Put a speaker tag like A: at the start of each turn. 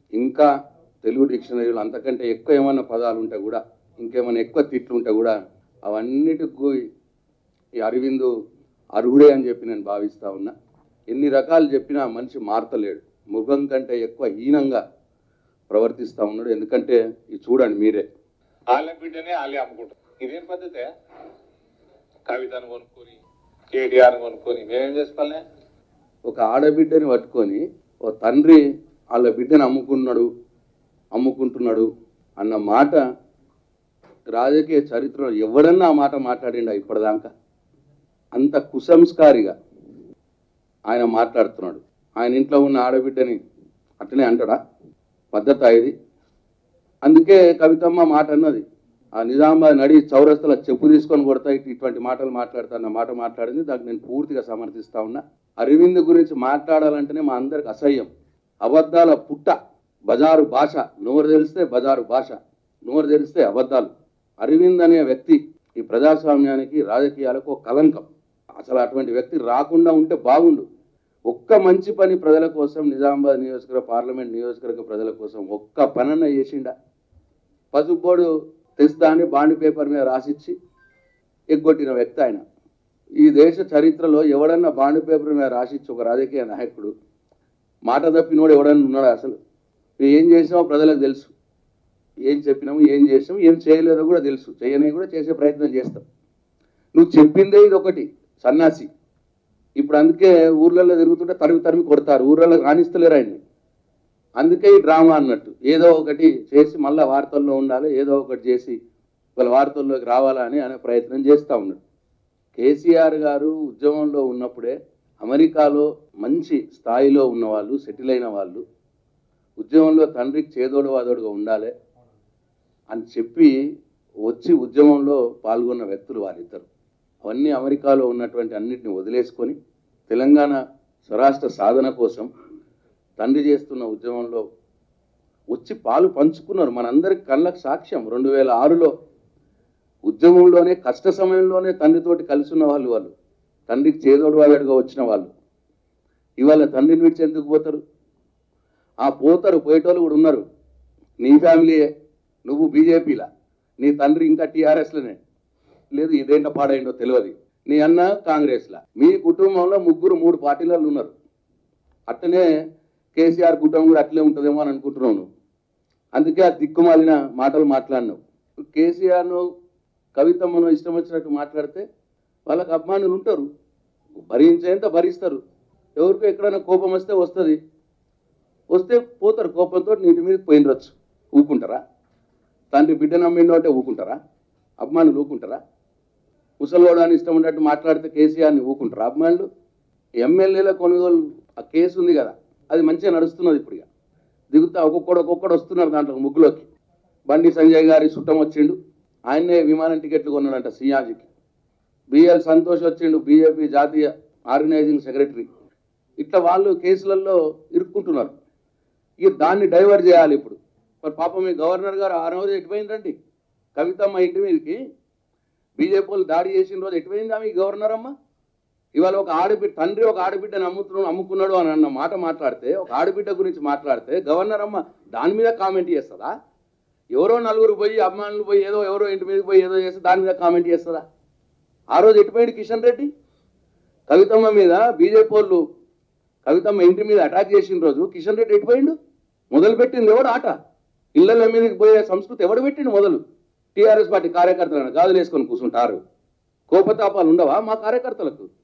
A: ఇంకా తెలుగు డిక్షనరీలో అంతకంటే ఎక్కువ ఏమైనా పదాలు ఉంటే కూడా ఇంకేమైనా ఎక్కువ తిట్లు ఉంటే కూడా అవన్నిటికి ఈ అరవిందు అర్హుడే అని చెప్పి నేను భావిస్తా ఉన్నా ఎన్ని రకాలు చెప్పినా మనిషి మారతలేడు మృగం కంటే ఎక్కువ హీనంగా ప్రవర్తిస్తూ ఉన్నాడు ఎందుకంటే ఇది చూడండి మీరే
B: వాళ్ళ బిడ్డనే వాళ్ళే అమ్ముకుంటారు ఇదేం పద్ధతే కవితను కొనుక్కొని కేటీఆర్ కొనుక్కొని మేమేం చేసుకోవాలి
A: ఒక ఆడబిడ్డని పట్టుకొని ఓ తండ్రి వాళ్ళ బిడ్డని అమ్ముకున్నాడు అమ్ముకుంటున్నాడు అన్న మాట రాజకీయ చరిత్రలో ఎవడన్నా ఆ మాట మాట్లాడిండా ఇప్పటిదాకా అంత కుసంస్కారిగా ఆయన మాట్లాడుతున్నాడు ఆయన ఇంట్లో ఉన్న ఆడబిడ్డని అట్లనే అంటాడా పద్ధత ఇది అందుకే కవితమ్మ మాట అన్నది ఆ నిజామాబాద్ నడి చౌరస్తల చెప్పు తీసుకొని కొడతా ఇటు- ఇటువంటి మాటలు మాట్లాడతా అన్న మాట మాట్లాడింది దానికి నేను పూర్తిగా సమర్థిస్తా ఉన్నా అరవింద్ గురించి మాట్లాడాలంటేనే మా అందరికి అసహ్యం అబద్ధాల పుట్ట బజారు భాష నోరు తెలిస్తే బజారు భాష నోరు తెలిస్తే అబద్ధాలు అరవింద్ అనే వ్యక్తి ఈ ప్రజాస్వామ్యానికి రాజకీయాలకు ఒక కలంకం అసలు అటువంటి వ్యక్తి రాకుండా ఉంటే బాగుండు ఒక్క మంచి పని ప్రజల కోసం నిజామాబాద్ నియోజకవర్గ పార్లమెంట్ నియోజకవర్గ ప్రజల కోసం ఒక్క పనన్న చేసిండా పసుపు బోర్డు తెస్తా అని బాండ్ పేపర్ మీద రాసిచ్చి ఎగ్గొట్టిన వ్యక్తి ఆయన ఈ దేశ చరిత్రలో ఎవడన్నా బాండ్ పేపర్ మీద రాసిచ్చి ఒక రాజకీయ నాయకుడు మాట తప్పినోడు ఎవడన్నా ఉన్నాడా అసలు నువ్వు ఏం చేసినావో ప్రజలకు తెలుసు ఏం చెప్పినాము ఏం చేసినాము ఏం చేయలేదో కూడా తెలుసు చేయని కూడా చేసే ప్రయత్నం చేస్తాం నువ్వు చెప్పిందే ఇది ఒకటి సన్నాసి ఇప్పుడు అందుకే ఊర్లలో తిరుగుతుంటే తరిమి తరిమి కొడతారు ఊర్లలో రాణిస్తలేరు ఆయన్ని అందుకే ఈ డ్రామా అన్నట్టు ఏదో ఒకటి చేసి మళ్ళీ వార్తల్లో ఉండాలి ఏదో ఒకటి చేసి వాళ్ళ వార్తల్లోకి రావాలా అని అనే ప్రయత్నం చేస్తూ ఉన్నాడు కేసీఆర్ గారు ఉద్యమంలో ఉన్నప్పుడే అమెరికాలో మంచి స్థాయిలో ఉన్న వాళ్ళు సెటిల్ అయిన వాళ్ళు ఉద్యమంలో తండ్రికి చేదోడు వాదోడుగా ఉండాలి అని చెప్పి వచ్చి ఉద్యమంలో పాల్గొన్న వ్యక్తులు వారిద్దరు అవన్నీ అమెరికాలో ఉన్నటువంటి అన్నిటిని వదిలేసుకొని తెలంగాణ స్వరాష్ట్ర సాధన కోసం తండ్రి చేస్తున్న ఉద్యమంలో వచ్చి పాలు పంచుకున్నారు మనందరికి కళ్ళకు సాక్ష్యం రెండు వేల ఆరులో ఉద్యమంలోనే కష్ట సమయంలోనే తండ్రితోటి కలిసి ఉన్న వాళ్ళు వాళ్ళు తండ్రికి చేదోడు వాదడుగా వచ్చిన వాళ్ళు ఇవాళ తండ్రిని విడిచి ఎందుకు పోతారు ఆ పోతారు పోయేటోళ్ళు కూడా ఉన్నారు నీ ఫ్యామిలీయే నువ్వు బీజేపీలా నీ తండ్రి ఇంకా టీఆర్ఎస్లోనే లేదు ఇదేంటో పాడైందో తెలియదు నీ అన్న కాంగ్రెస్లా మీ కుటుంబంలో ముగ్గురు మూడు పార్టీలలో ఉన్నారు అట్టనే కేసీఆర్ కుటుంబం కూడా అట్లే ఉంటుందేమో అని అనుకుంటున్నావు నువ్వు అందుకే ఆ దిక్కుమాలిన మాటలు మాట్లాడినావు కేసీఆర్ను కవితమ్మను ఇష్టం వచ్చినట్టు మాట్లాడితే వాళ్ళకి అభిమానులు ఉంటారు భరించేంత భరిస్తారు ఎవరికో ఎక్కడైనా కోపం వస్తే వస్తుంది వస్తే పోతారు కోపంతో నీటి మీద పోయినరచ్చు ఊకుంటారా తండ్రి బిడ్డ నమ్మిండోటే ఊకుంటారా అభిమానులు ఊకుంటారా ముసలివాడు అని ఇష్టం ఉన్నట్టు మాట్లాడితే కేసీఆర్ని ఊకుంటారా అభిమానులు ఎమ్మెల్యేల కొనుగోలు ఆ కేసు ఉంది కదా అది మంచిగా నడుస్తున్నది ఇప్పుడు ఇక దిగుతా ఒక్కొక్కడు ఒక్కొక్కడు వస్తున్నారు దాంట్లో ముగ్గులోకి బండి సంజయ్ గారి చుట్టం వచ్చిండు ఆయన్నే విమానం టికెట్లు కొన్నాడంట సియాజీకి బిఎల్ సంతోష్ వచ్చిండు బీజేపీ జాతీయ ఆర్గనైజింగ్ సెక్రటరీ ఇట్లా వాళ్ళు కేసులలో ఇరుక్కుంటున్నారు ఇక దాన్ని డైవర్ట్ చేయాలి ఇప్పుడు మరి పాపం మీ గవర్నర్ గారు ఆ రోజు ఎటుపోయిందండి కవితమ్మ ఇంటి మీదకి బీజేపీ వాళ్ళు దాడి చేసిన రోజు ఎటుపోయిందా మీ గవర్నర్ అమ్మ ఇవాళ ఒక ఆడబిడ్డ తండ్రి ఒక ఆడబిడ్డను అమ్ముతున్నాడు అమ్ముకున్నాడు అని అన్న మాట మాట్లాడితే ఒక ఆడబిడ్డ గురించి మాట్లాడితే గవర్నర్ అమ్మ దాని మీద కామెంట్ చేస్తుందా ఎవరో నలుగురు పోయి అభిమానులు పోయి ఏదో ఎవరో ఇంటి మీదకి పోయి ఏదో చేస్తే దాని మీద కామెంట్ చేస్తుందా ఆ రోజు ఎటుపోయింది కిషన్ రెడ్డి కవితమ్మ మీద బీజేపీ వాళ్ళు కవితమ్మ ఇంటి మీద అటాక్ చేసిన రోజు కిషన్ రెడ్డి ఎటుపోయిండు మొదలు పెట్టింది ఎవడు ఆట ఇళ్ళ మీదకి పోయే సంస్కృతి ఎవడు పెట్టిండు మొదలు టీఆర్ఎస్ పార్టీ కార్యకర్తలను గాజులు వేసుకొని కూర్చుంటారు కోపతాపాలు ఉండవా మా కార్యకర్తలకు